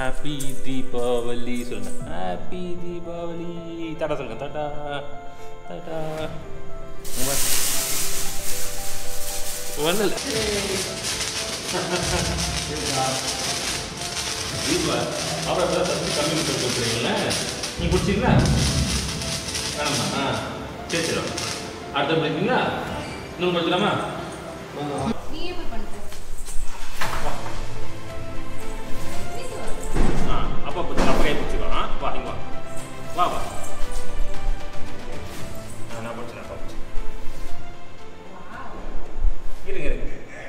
happy Deepavali சொல்லுங்க happy Deepavali Tata சொல்லுங்க டாடா டாடா ஒன்றும் இல்லை தீபா அப்புறம் இப்போ தம்பி கம்மி கொடுத்து கொடுக்குறீங்களா நீ குடிச்சிங்களா வேணாமா ஆ சரி சரி அடுத்த பிடிக்குங்களா இன்னும் குடிக்கலாமா நீயே போய் பண்ணிட்டு ஆ அப்பா பிடிச்சி அப்பா கை பிடிச்சிக்கோ ஆ வா இங்க வா வா வா ஆ நான் பிடிச்சேன் அப்பா பிடிச்சி இருங்க இருங்க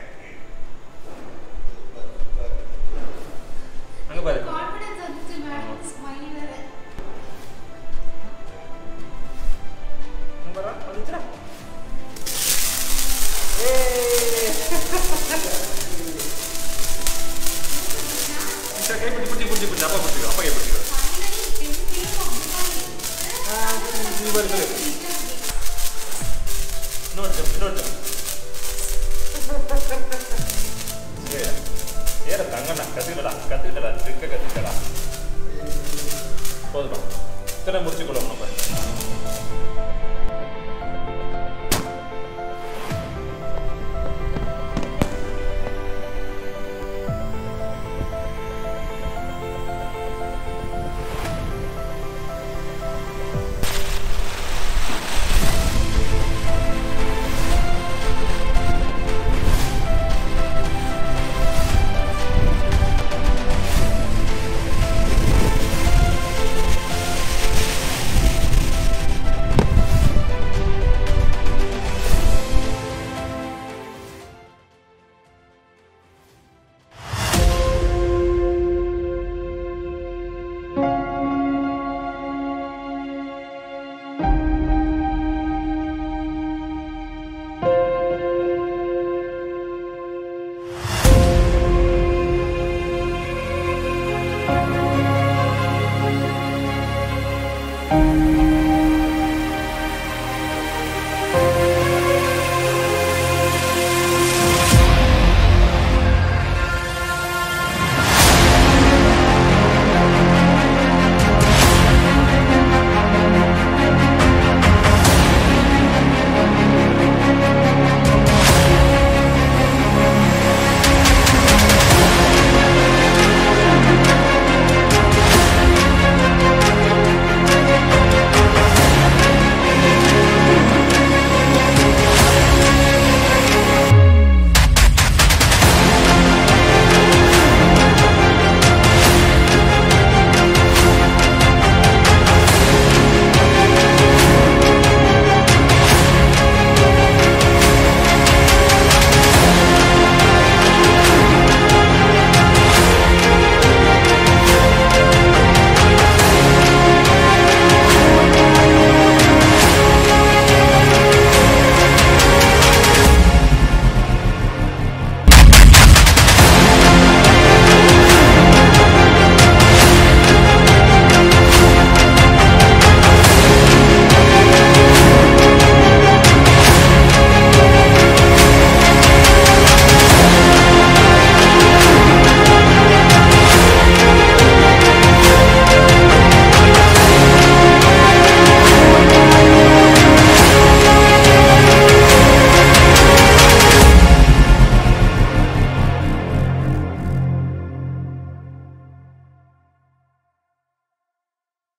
அங்கே பாரு கான்ஃபிடன்ஸ் வந்துச்சு மேடம் ஸ்மைல் வேற அங்கே பாரு வந்துச்சுடா சரி கை பிடிச்சி பிடிச்சி பிடிச்சி பிடிச்சி அப்பா பிடிச்சிக்கோ அப்பா கை பிடிச்சிக்கோ நீ பாரு சொல்லு இன்னொரு ஜம் இன்னொரு ஜம் சரி ஏற தங்கண்ணா கற்றுக்கிட்டடா கற்றுக்கிட்டடா ட்ரிக்கை கற்றுக்கிட்டடா போதுமா இத்தனை முடிச்சுக்கொள்ளும் நம்ம